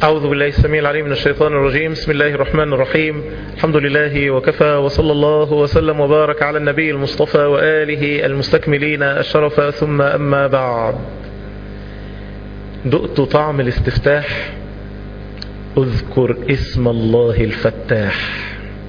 أعوذ بالله السميع العليم من الشيطان الرجيم بسم الله الرحمن الرحيم الحمد لله وكفى وصلى الله وسلم وبارك على النبي المصطفى وآله المستكملين الشرف ثم أما بعد دقت طعم الاستفتاح اذكر اسم الله الفتاح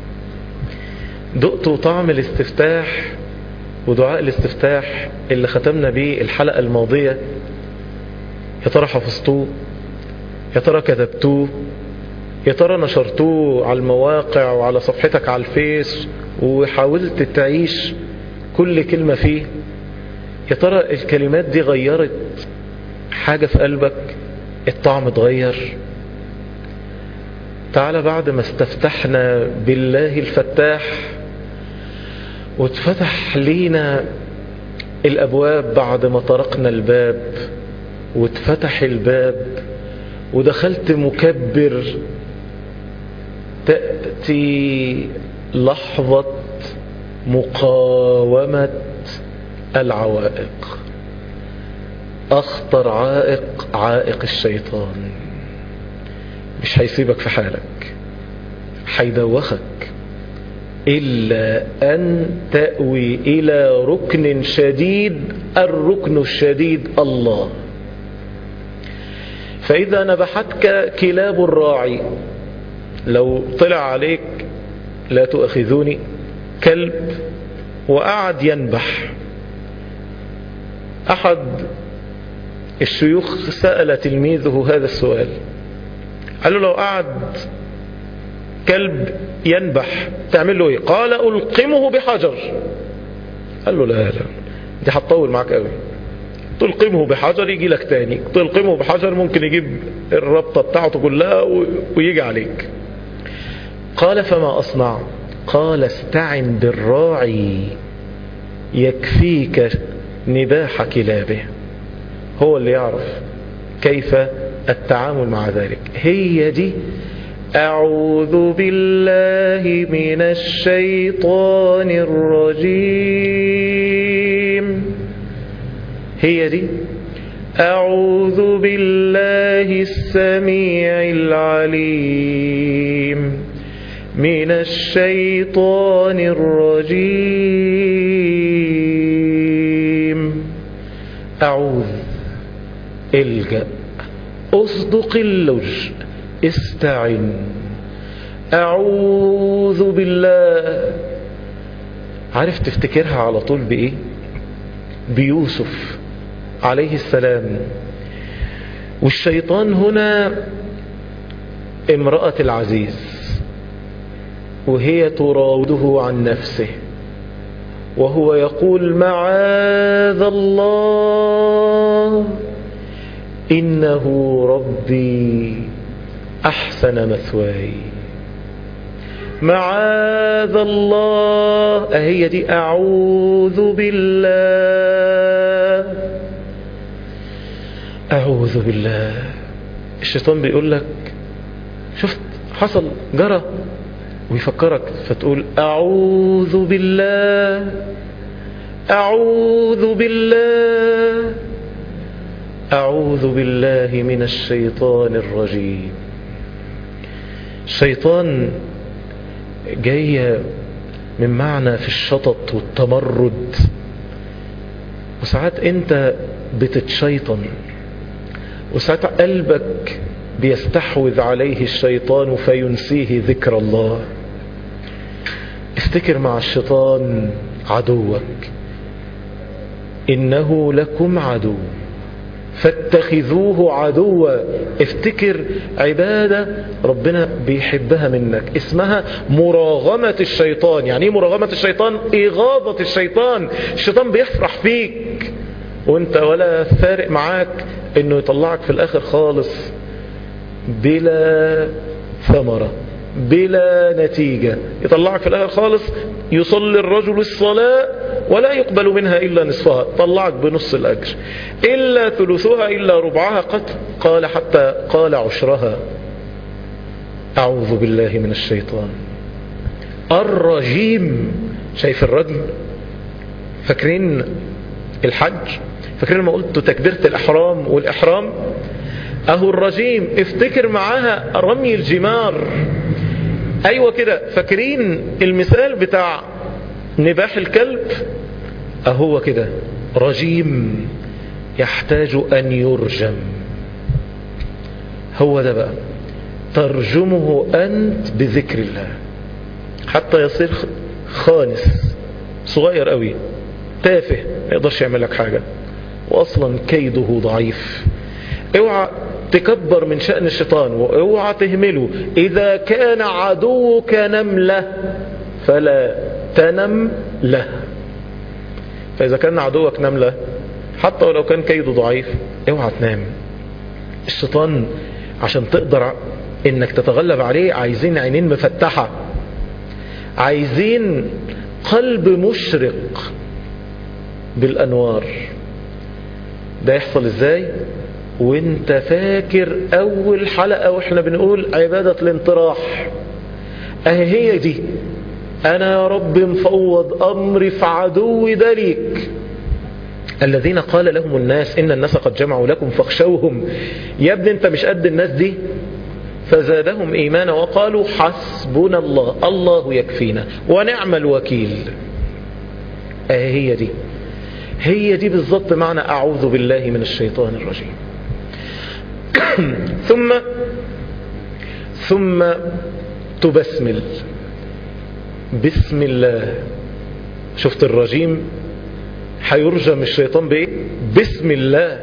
دقت طعم الاستفتاح ودعاء الاستفتاح اللي ختمنا به الحلقة الماضية يا ترى حفظتوه يا ترى كتبتوه يا ترى نشرتوه على المواقع وعلى صفحتك على الفيس وحاولت تعيش كل كلمة فيه يا ترى الكلمات دي غيرت حاجة في قلبك الطعم اتغير تعالى بعد ما استفتحنا بالله الفتاح واتفتح لينا الأبواب بعد ما طرقنا الباب واتفتح الباب ودخلت مكبر تأتي لحظة مقاومة العوائق أخطر عائق عائق الشيطان مش هيسيبك في حالك هيدوخك إلا أن تأوي إلى ركن شديد الركن الشديد الله فإذا نبحتك كلاب الراعي لو طلع عليك لا تؤخذوني كلب وقعد ينبح أحد الشيوخ سأل تلميذه هذا السؤال قال له لو قعد كلب ينبح تعمل له ايه قال ألقمه بحجر قال له لا لا دي هتطول معاك قوي تلقمه بحجر يجي لك تاني تلقمه بحجر ممكن يجيب الربطة بتاعته كلها ويجي عليك قال فما أصنع قال استعن بالراعي يكفيك نباح كلابه هو اللي يعرف كيف التعامل مع ذلك هي دي أعوذ بالله من الشيطان الرجيم هي دي أعوذ بالله السميع العليم من الشيطان الرجيم أعوذ الجأ أصدق اللج استعن أعوذ بالله عارف تفتكرها على طول بإيه بيوسف عليه السلام والشيطان هنا امرأة العزيز وهي تراوده عن نفسه وهو يقول معاذ الله إنه ربي أحسن مثواي معاذ الله أهي دي أعوذ بالله أعوذ بالله الشيطان بيقول لك شفت حصل جرى ويفكرك فتقول أعوذ بالله أعوذ بالله أعوذ بالله من الشيطان الرجيم الشيطان جاية من معنى في الشطط والتمرد وساعات انت بتتشيطن وساعات قلبك بيستحوذ عليه الشيطان فينسيه ذكر الله افتكر مع الشيطان عدوك إنه لكم عدو فاتخذوه عدوا افتكر عبادة ربنا بيحبها منك اسمها مراغمة الشيطان يعني ايه مراغمة الشيطان إغاظة الشيطان الشيطان بيفرح فيك وانت ولا فارق معاك انه يطلعك في الاخر خالص بلا ثمرة بلا نتيجة يطلعك في الاخر خالص يصلي الرجل الصلاة ولا يقبل منها إلا نصفها طلعك بنص الأجر إلا ثلثها إلا ربعها قد قال حتى قال عشرها أعوذ بالله من الشيطان الرجيم شايف الرجم فاكرين الحج فاكرين لما قلت تكبيرة الإحرام والإحرام اهو الرجيم افتكر معاها رمي الجمار ايوه كده فاكرين المثال بتاع نباح الكلب اهو كده رجيم يحتاج ان يرجم هو ده بقى ترجمه انت بذكر الله حتى يصير خانس صغير قوي تافه ما يقدرش يعمل لك حاجة واصلا كيده ضعيف اوعى تكبر من شأن الشيطان واوعى تهمله اذا كان عدوك نملة فلا تنم له فاذا كان عدوك نملة حتى ولو كان كيده ضعيف اوعى تنام الشيطان عشان تقدر انك تتغلب عليه عايزين عينين مفتحة عايزين قلب مشرق بالانوار ده يحصل ازاي وانت فاكر اول حلقة واحنا بنقول عبادة الانطراح اهي هي دي انا يا رب مفوض امري في عدو ده ليك الذين قال لهم الناس ان الناس قد جمعوا لكم فاخشوهم يا ابني انت مش قد الناس دي فزادهم ايمانا وقالوا حسبنا الله الله يكفينا ونعم الوكيل اهي هي دي هي دي بالضبط معنى اعوذ بالله من الشيطان الرجيم ثم ثم تبسمل بسم الله شفت الرجيم هيرجم الشيطان بايه بسم الله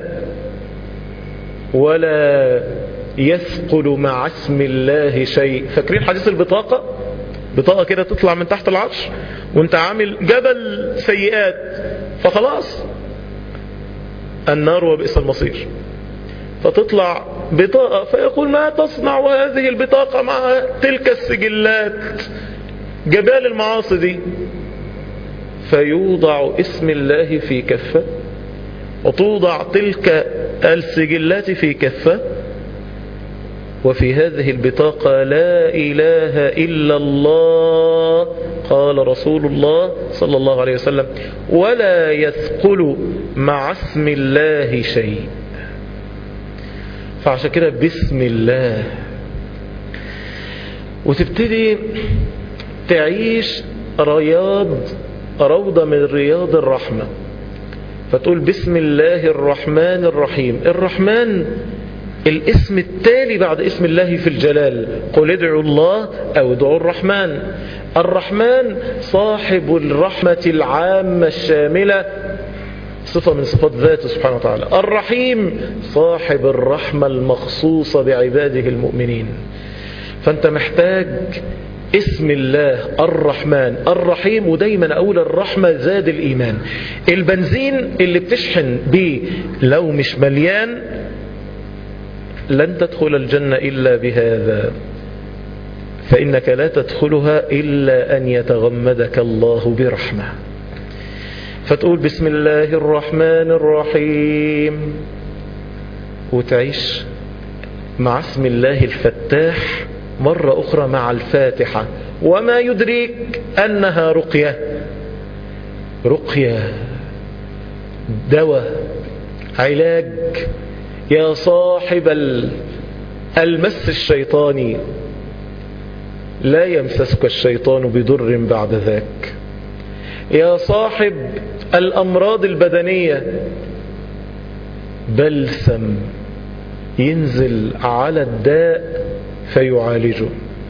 ولا يثقل مع اسم الله شيء فاكرين حديث البطاقة بطاقة كده تطلع من تحت العرش وانت عامل جبل سيئات فخلاص النار وبئس المصير فتطلع بطاقة فيقول ما تصنع هذه البطاقة مع تلك السجلات جبال المعاصي دي فيوضع اسم الله في كفة وتوضع تلك السجلات في كفة وفي هذه البطاقة لا إله إلا الله قال رسول الله صلى الله عليه وسلم ولا يثقل مع اسم الله شيء فعشان كده بسم الله وتبتدي تعيش رياض روضة من رياض الرحمة فتقول بسم الله الرحمن الرحيم الرحمن الاسم التالي بعد اسم الله في الجلال قل ادعوا الله او ادعوا الرحمن الرحمن صاحب الرحمة العامة الشاملة صفة من صفات ذاته سبحانه وتعالى الرحيم صاحب الرحمة المخصوصة بعباده المؤمنين فانت محتاج اسم الله الرحمن الرحيم ودايما اقول الرحمة زاد الايمان البنزين اللي بتشحن بيه لو مش مليان لن تدخل الجنة إلا بهذا فإنك لا تدخلها إلا أن يتغمدك الله برحمة فتقول بسم الله الرحمن الرحيم وتعيش مع اسم الله الفتاح مرة أخرى مع الفاتحة وما يدريك أنها رقية رقية دواء علاج يا صاحب المس الشيطاني لا يمسسك الشيطان بضر بعد ذاك يا صاحب الأمراض البدنية بلسم ينزل على الداء فيعالجه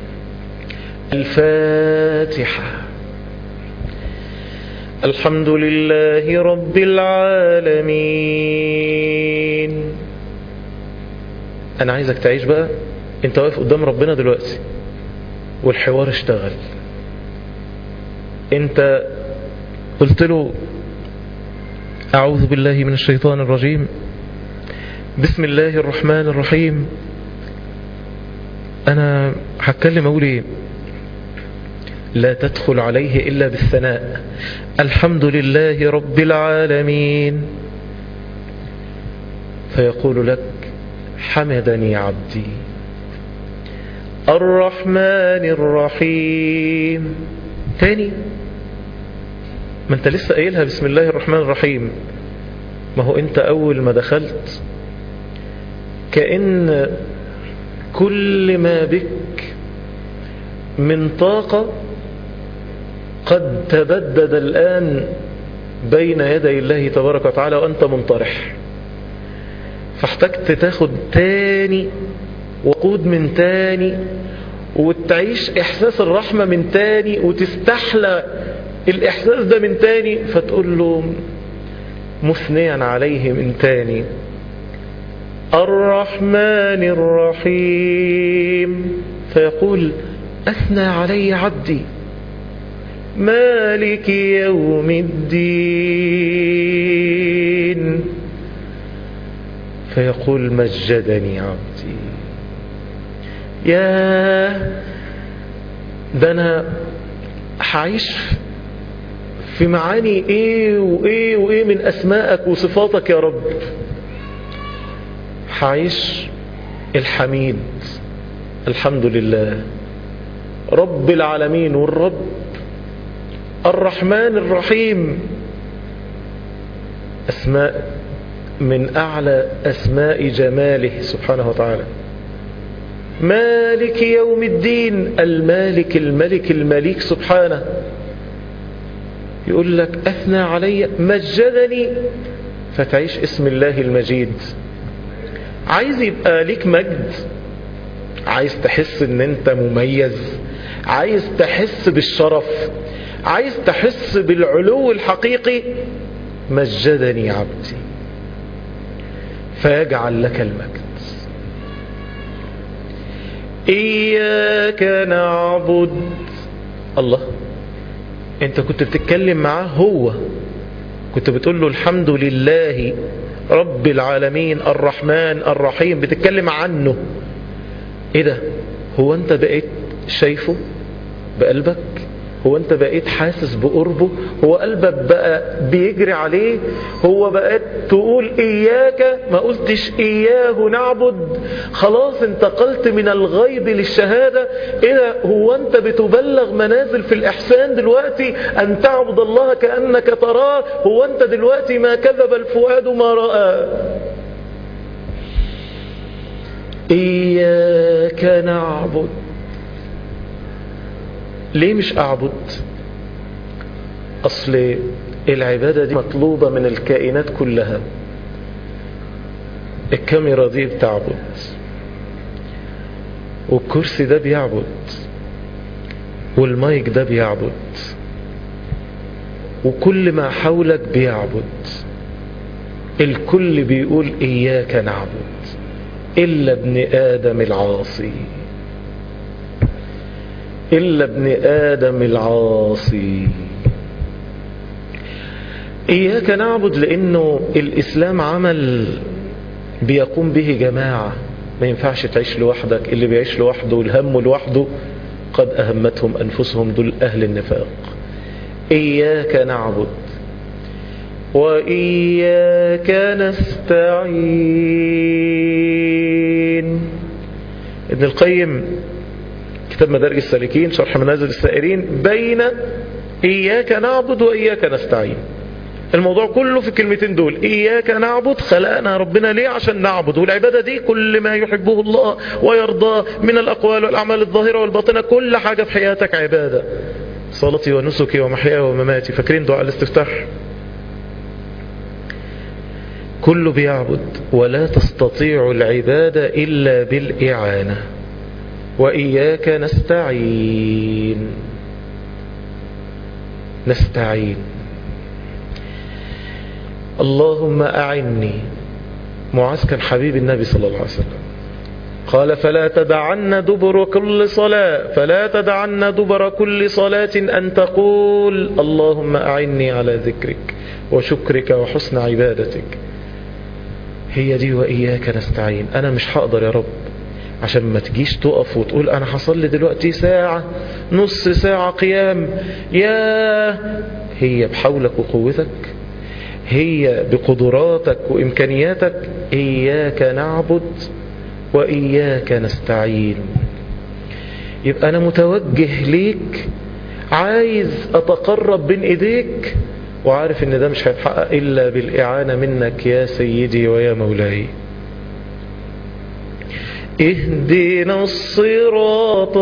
الفاتحة الحمد لله رب العالمين انا عايزك تعيش بقى انت واقف قدام ربنا دلوقتي والحوار اشتغل انت قلت له اعوذ بالله من الشيطان الرجيم بسم الله الرحمن الرحيم انا هتكلم اقول ايه لا تدخل عليه الا بالثناء الحمد لله رب العالمين فيقول لك حمدني عبدي الرحمن الرحيم تاني ما انت لسه قايلها بسم الله الرحمن الرحيم ما هو انت اول ما دخلت كأن كل ما بك من طاقة قد تبدد الآن بين يدي الله تبارك وتعالى وأنت منطرح فاحتجت تاخد تاني وقود من تاني وتعيش إحساس الرحمة من تاني وتستحلى الإحساس ده من تاني فتقول له مثنيا عليه من تاني الرحمن الرحيم فيقول أثنى علي عبدي مالك يوم الدين فيقول مجدني عبدي يا ده انا هعيش في معاني ايه وايه وايه من اسمائك وصفاتك يا رب هعيش الحميد الحمد لله رب العالمين والرب الرحمن الرحيم أسماء من أعلى أسماء جماله سبحانه وتعالى مالك يوم الدين المالك الملك المليك سبحانه يقول لك أثنى علي مجدني فتعيش اسم الله المجيد عايز يبقى ليك مجد عايز تحس ان انت مميز عايز تحس بالشرف عايز تحس بالعلو الحقيقي مجدني عبدي فيجعل لك المجد إياك نعبد الله انت كنت بتتكلم معاه هو كنت بتقول له الحمد لله رب العالمين الرحمن الرحيم بتتكلم عنه ايه ده هو انت بقيت شايفه بقلبك هو انت بقيت حاسس بقربه هو قلبك بقى بيجري عليه هو بقيت تقول اياك ما قلتش اياه نعبد خلاص انتقلت من الغيب للشهادة ايه هو انت بتبلغ منازل في الاحسان دلوقتي ان تعبد الله كأنك تراه هو انت دلوقتي ما كذب الفؤاد ما رأى إياك نعبد ليه مش أعبد أصل العبادة دي مطلوبة من الكائنات كلها الكاميرا دي بتعبد والكرسي ده بيعبد والمايك ده بيعبد وكل ما حولك بيعبد الكل بيقول إياك نعبد إلا ابن آدم العاصي إلا ابن آدم العاصي إياك نعبد لأنه الإسلام عمل بيقوم به جماعة ما ينفعش تعيش لوحدك اللي بيعيش لوحده والهم لوحده قد أهمتهم أنفسهم دول أهل النفاق إياك نعبد وإياك نستعين ابن القيم كتاب مدارج السالكين شرح منازل السائرين بين إياك نعبد وإياك نستعين الموضوع كله في الكلمتين دول إياك نعبد خلقنا ربنا ليه عشان نعبد والعبادة دي كل ما يحبه الله ويرضاه من الأقوال والأعمال الظاهرة والباطنة كل حاجة في حياتك عبادة صلاتي ونسكي ومحياي ومماتي فاكرين دعاء الاستفتاح كله بيعبد ولا تستطيع العبادة إلا بالإعانة وإياك نستعين نستعين اللهم أعني معاذ كان حبيب النبي صلى الله عليه وسلم قال فلا تدعن دبر كل صلاة فلا تدعن دبر كل صلاة أن تقول اللهم أعني على ذكرك وشكرك وحسن عبادتك هي دي وإياك نستعين أنا مش هقدر يا رب عشان ما تجيش تقف وتقول أنا حصل لي دلوقتي ساعة نص ساعة قيام يا هي بحولك وقوتك هي بقدراتك وإمكانياتك إياك نعبد وإياك نستعين يبقى أنا متوجه ليك عايز أتقرب بين إيديك وعارف ان ده مش هيتحقق الا بالاعانة منك يا سيدي ويا مولاي اهدنا الصراط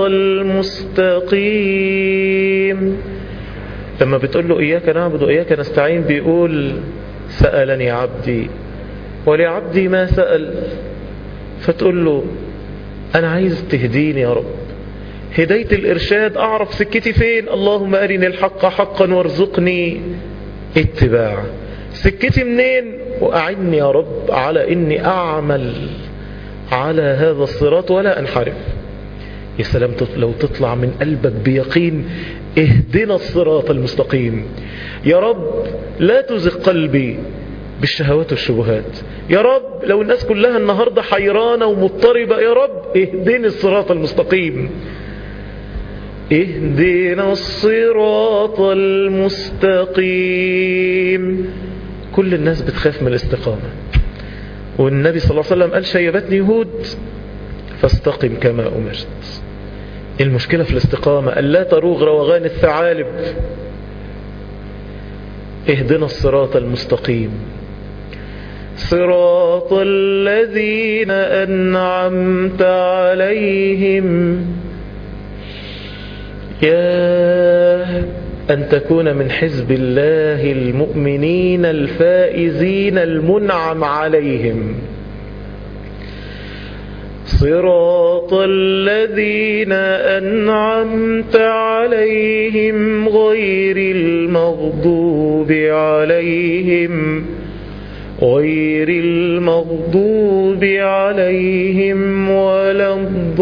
المستقيم لما بتقول له إياك نعبد وإياك نستعين بيقول سألني عبدي ولعبدي ما سأل فتقول له أنا عايز تهديني يا رب هداية الإرشاد أعرف سكتي فين اللهم أرني الحق حقا وارزقني اتباع سكتي منين وأعني يا رب على إني أعمل على هذا الصراط ولا أنحرف يا سلام لو تطلع من قلبك بيقين اهدنا الصراط المستقيم يا رب لا تزغ قلبي بالشهوات والشبهات يا رب لو الناس كلها النهاردة حيرانة ومضطربة يا رب اهدني الصراط المستقيم اهدنا الصراط المستقيم كل الناس بتخاف من الاستقامة والنبي صلى الله عليه وسلم قال شيبتني يهود فاستقم كما أمرت المشكلة في الاستقامة ألا تروغ روغان الثعالب اهدنا الصراط المستقيم صراط الذين أنعمت عليهم يا أن تكون من حزب الله المؤمنين الفائزين المنعم عليهم صراط الذين أنعمت عليهم غير المغضوب عليهم غير المغضوب عليهم ولا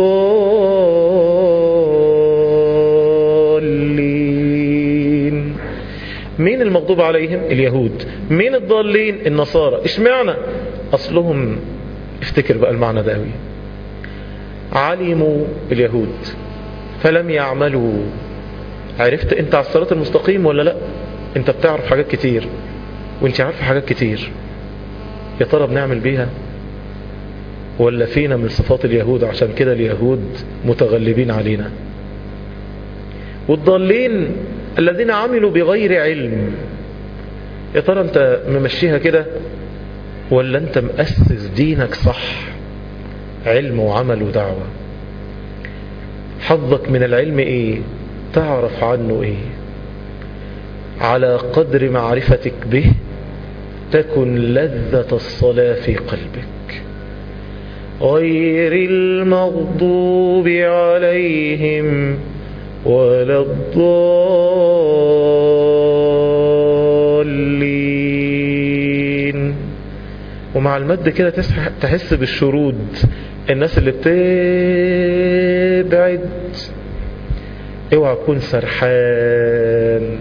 الضالين مين المغضوب عليهم اليهود مين الضالين النصارى اشمعنى اصلهم افتكر بقى المعنى ده قوي علموا اليهود فلم يعملوا عرفت انت على الصراط المستقيم ولا لا انت بتعرف حاجات كتير وانت عارف حاجات كتير يا ترى بنعمل بيها ولا فينا من صفات اليهود عشان كده اليهود متغلبين علينا والضالين الذين عملوا بغير علم يا ترى انت ممشيها كده ولا انت مؤسس دينك صح علم وعمل ودعوة حظك من العلم ايه تعرف عنه ايه على قدر معرفتك به تكن لذة الصلاة في قلبك غير المغضوب عليهم ولا الضالين ومع المد كده تحس بالشرود الناس اللي بتبعد اوعى تكون سرحان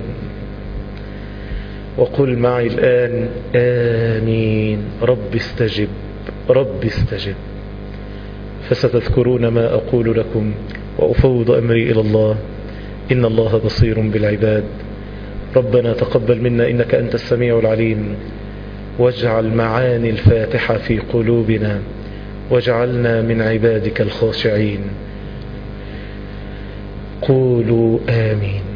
وقل معي الآن آمين رب استجب رب استجب فستذكرون ما أقول لكم وأفوض أمري إلى الله إن الله بصير بالعباد ربنا تقبل منا إنك أنت السميع العليم واجعل معاني الفاتحة في قلوبنا واجعلنا من عبادك الخاشعين قولوا آمين